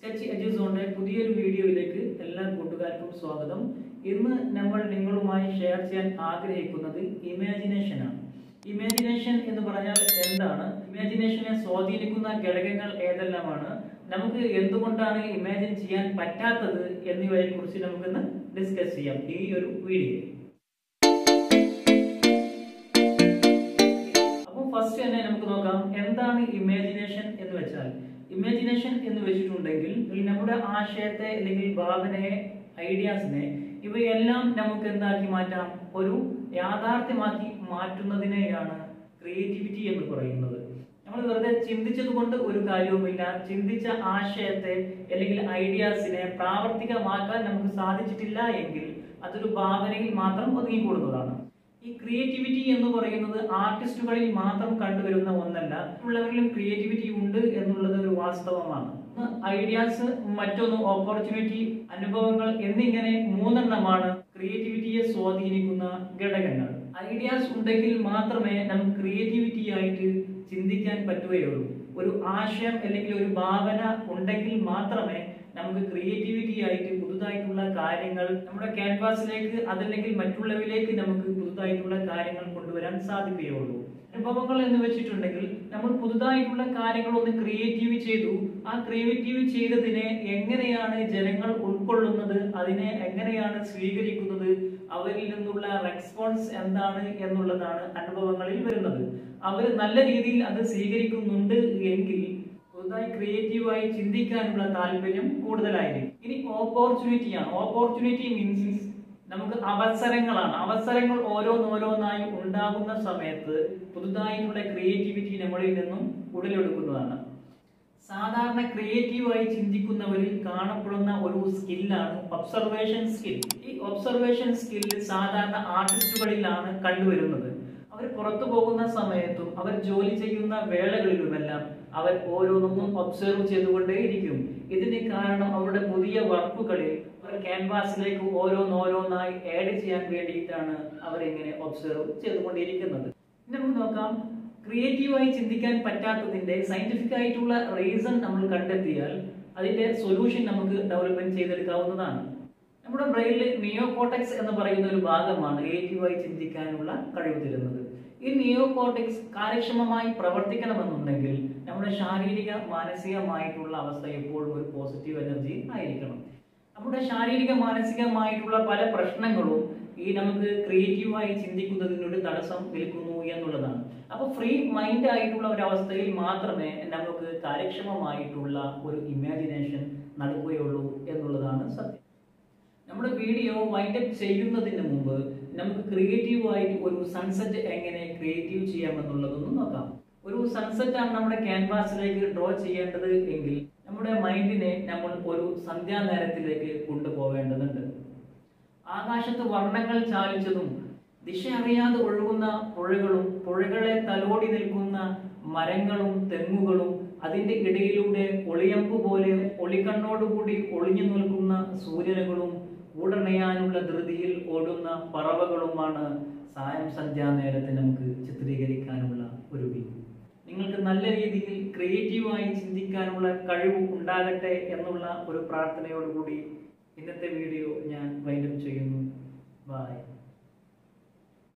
sketch എജുസോണിന്റെ പുതിയൊരു വീഡിയോയിലേക്ക് എല്ലാ കൂട്ടുകാർക്കും സ്വാഗതം ഇന്ന് നമ്മൾ നിങ്ങളുമായി ഷെയർ ചെയ്യാൻ ആഗ്രഹിക്കുന്നത് ഇമാജിനേഷൻ ആണ് ഇമാജിനേഷൻ എന്ന് പറഞ്ഞാൽ എന്താണ് ഇമാജിനേഷനെ സ്വാധീനിക്കുന്ന ഘടകങ്ങൾ ഏതെല്ലാമാണ് നമുക്ക് എന്തുകൊണ്ടാണ് ഇമാജിൻ ചെയ്യാൻ പറ്റാത്തത് എന്നിവയെ കുറിച്ച് നമുക്കിന്ന് ഡിസ്കസ് ചെയ്യാം ഈ ഒരു വീഡിയോ അപ്പോൾ ഫസ്റ്റ് തന്നെ നമുക്ക് നോക്കാം എന്താണ് ഇമാജിനേഷൻ എന്ന് വെച്ചാൽ ഇമാജിനേഷൻ എന്ന് വെച്ചിട്ടുണ്ടെങ്കിൽ ഈ നമ്മുടെ ആശയത്തെ അല്ലെങ്കിൽ ഭാവനയെ ഐഡിയാസിനെ ഇവയെല്ലാം നമുക്ക് എന്താക്കി മാറ്റാം ഒരു യാഥാർത്ഥ്യമാക്കി മാറ്റുന്നതിനെയാണ് ക്രിയേറ്റിവിറ്റി എന്ന് പറയുന്നത് നമ്മൾ വെറുതെ ചിന്തിച്ചത് കൊണ്ട് ഒരു കാര്യവുമില്ല ചിന്തിച്ച ആശയത്തെ അല്ലെങ്കിൽ ഐഡിയാസിനെ പ്രാവർത്തികമാക്കാൻ നമുക്ക് സാധിച്ചിട്ടില്ല എങ്കിൽ അതൊരു ഭാവനയിൽ മാത്രം ഒതുങ്ങിക്കൂടുന്നതാണ് ഈ ക്രിയേറ്റിവിറ്റി എന്ന് പറയുന്നത് ആർട്ടിസ്റ്റുകളിൽ മാത്രം കണ്ടുവരുന്ന ഒന്നല്ല മറ്റുള്ളവരിലും ക്രിയേറ്റിവിറ്റി ഉണ്ട് എന്നുള്ളത് ഒരു വാസ്തവമാണ് ഐഡിയാസ് മറ്റൊന്ന് ഓപ്പർച്യൂണിറ്റി അനുഭവങ്ങൾ എന്നിങ്ങനെ മൂന്നെണ്ണമാണ് ക്രിയേറ്റിവിറ്റിയെ സ്വാധീനിക്കുന്ന ഘടകങ്ങൾ ഐഡിയാസ് ഉണ്ടെങ്കിൽ മാത്രമേ നമുക്ക് ക്രിയേറ്റിവിറ്റി ആയിട്ട് ചിന്തിക്കാൻ പറ്റുകയുള്ളൂ ഒരു ആശയം അല്ലെങ്കിൽ ഒരു ഭാവന ഉണ്ടെങ്കിൽ മാത്രമേ നമുക്ക് ക്രിയേറ്റിവിറ്റി ആയിട്ട് പുതുതായിട്ടുള്ള കാര്യങ്ങൾ നമ്മുടെ ക്യാൻവാസിലേക്ക് അതല്ലെങ്കിൽ മറ്റുള്ളവരിലേക്ക് നമുക്ക് പുതുതായിട്ടുള്ള കാര്യങ്ങൾ കൊണ്ടുവരാൻ സാധിക്കുകയുള്ളൂ അനുഭവങ്ങൾ എന്ന് വെച്ചിട്ടുണ്ടെങ്കിൽ നമ്മൾ പുതുതായിട്ടുള്ള കാര്യങ്ങൾ ഒന്ന് ക്രിയേറ്റീവ് ചെയ്തു ആ ക്രിയേറ്റീവ് ചെയ്തതിനെ എങ്ങനെയാണ് ജനങ്ങൾ ഉൾക്കൊള്ളുന്നത് അതിനെ എങ്ങനെയാണ് സ്വീകരിക്കുന്നത് അവരിൽ നിന്നുള്ള റെസ്പോൺസ് എന്താണ് എന്നുള്ളതാണ് അനുഭവങ്ങളിൽ വരുന്നത് അവർ നല്ല രീതിയിൽ അത് സ്വീകരിക്കുന്നുണ്ട് എങ്കിൽ പുതുതായി ക്രിയേറ്റീവായി ചിന്തിക്കാനുള്ള താല്പര്യം കൂടുതലായിരിക്കും ഇനി ഓപ്പർച്യൂണിറ്റി ആണ് ഓപ്പർച്യൂണിറ്റി മീൻസ് നമുക്ക് അവസരങ്ങളാണ് അവസരങ്ങൾ ഓരോന്നോരോന്നായി ഉണ്ടാകുന്ന സമയത്ത് പുതുതായിട്ടുള്ള ക്രിയേറ്റിവിറ്റി നമ്മളിൽ നിന്നും ഉടലെടുക്കുന്നതാണ് സാധാരണ ക്രിയേറ്റീവായി ചിന്തിക്കുന്നവരിൽ കാണപ്പെടുന്ന ഒരു സ്കില്ലാണ് ഒബ്സർവേഷൻ സ്കിൽ ഈ ഒബ്സർവേഷൻ സ്കിൽ സാധാരണ ആർട്ടിസ്റ്റുകളിലാണ് കണ്ടുവരുന്നത് അവർ പുറത്തു പോകുന്ന സമയത്തും അവർ ജോലി ചെയ്യുന്ന വേളകളിലുമെല്ലാം അവർ ഓരോന്നും ഒബ്സർവ് ചെയ്തുകൊണ്ടേയിരിക്കും ഇതിന് കാരണം അവരുടെ പുതിയ വർക്കുകളിൽ അവർ ക്യാൻവാസിലേക്ക് ഓരോന്നോരോന്നായി ആഡ് ചെയ്യാൻ വേണ്ടിയിട്ടാണ് അവർ ഇങ്ങനെ ഒബ്സർവ് ചെയ്തുകൊണ്ടിരിക്കുന്നത് ഇനി നമുക്ക് നോക്കാം ക്രിയേറ്റീവായി ചിന്തിക്കാൻ പറ്റാത്തതിന്റെ സയന്റിഫിക് ആയിട്ടുള്ള റീസൺ നമ്മൾ കണ്ടെത്തിയാൽ അതിന്റെ സൊല്യൂഷൻ നമുക്ക് ഡെവലപ്മെന്റ് ചെയ്തെടുക്കാവുന്നതാണ് നമ്മുടെ ബ്രെയിനിൽ നിയോകോട്ടക്സ് എന്ന് പറയുന്ന ഒരു ഭാഗമാണ് ക്രിയേറ്റീവായി ചിന്തിക്കാനുള്ള കഴിവ് തരുന്നത് ഈ നിയോകോട്ടക്സ് കാര്യക്ഷമമായി പ്രവർത്തിക്കണമെന്നുണ്ടെങ്കിൽ നമ്മുടെ ശാരീരിക മാനസികമായിട്ടുള്ള അവസ്ഥ എപ്പോഴും ഒരു പോസിറ്റീവ് എനർജി ആയിരിക്കണം നമ്മുടെ ശാരീരിക മാനസികമായിട്ടുള്ള പല പ്രശ്നങ്ങളും ഈ നമുക്ക് ക്രിയേറ്റീവായി ചിന്തിക്കുന്നതിനൊരു തടസ്സം നിൽക്കുന്നു എന്നുള്ളതാണ് അപ്പൊ ഫ്രീ മൈൻഡ് ആയിട്ടുള്ള ഒരു അവസ്ഥയിൽ മാത്രമേ നമുക്ക് കാര്യക്ഷമമായിട്ടുള്ള ഒരു ഇമാജിനേഷൻ നടക്കുകയുള്ളൂ എന്നുള്ളതാണ് സത്യം നമ്മുടെ വീഡിയോ വൈൻഡപ്പ് ചെയ്യുന്നതിന് മുമ്പ് നമുക്ക് ക്രിയേറ്റീവ് ആയിട്ട് ഒരു സൺസെറ്റ് എങ്ങനെ ക്രിയേറ്റീവ് ചെയ്യാമെന്നുള്ളതൊന്ന് നോക്കാം ഒരു സൺസെറ്റ് ആണ് നമ്മുടെ ക്യാൻവാസിലേക്ക് ഡ്രോ ചെയ്യേണ്ടത് എങ്കിൽ നമ്മുടെ മൈൻഡിനെ നമ്മൾ ഒരു സന്ധ്യാനേരത്തിലേക്ക് കൊണ്ടുപോവേണ്ടതുണ്ട് ആകാശത്ത് വർണ്ണങ്ങൾ ചാലിച്ചതും ദിശ അറിയാതെ ഒഴുകുന്ന പുഴകളും പുഴകളെ തലോടി നിൽക്കുന്ന മരങ്ങളും തെങ്ങുകളും അതിന്റെ ഇടയിലൂടെ ഒളിയമ്പ് പോലെ ഒളിക്കണ്ണോടുകൂടി ഒളിഞ്ഞു നിൽക്കുന്ന സൂര്യനുകളും കൂടണയാനുള്ള ധൃതിയിൽ ഓടുന്ന പറവകളുമാണ് സായം സന്ധ്യാനേരത്തെ നമുക്ക് ചിത്രീകരിക്കാനുള്ള ഒരു വ്യൂ നിങ്ങൾക്ക് നല്ല രീതിയിൽ ക്രിയേറ്റീവായി ചിന്തിക്കാനുള്ള കഴിവ് ഉണ്ടാകട്ടെ എന്നുള്ള ഒരു പ്രാർത്ഥനയോടുകൂടി ഇന്നത്തെ വീഡിയോ ഞാൻ വൈൻഡപ്പ് ചെയ്യുന്നു ബൈ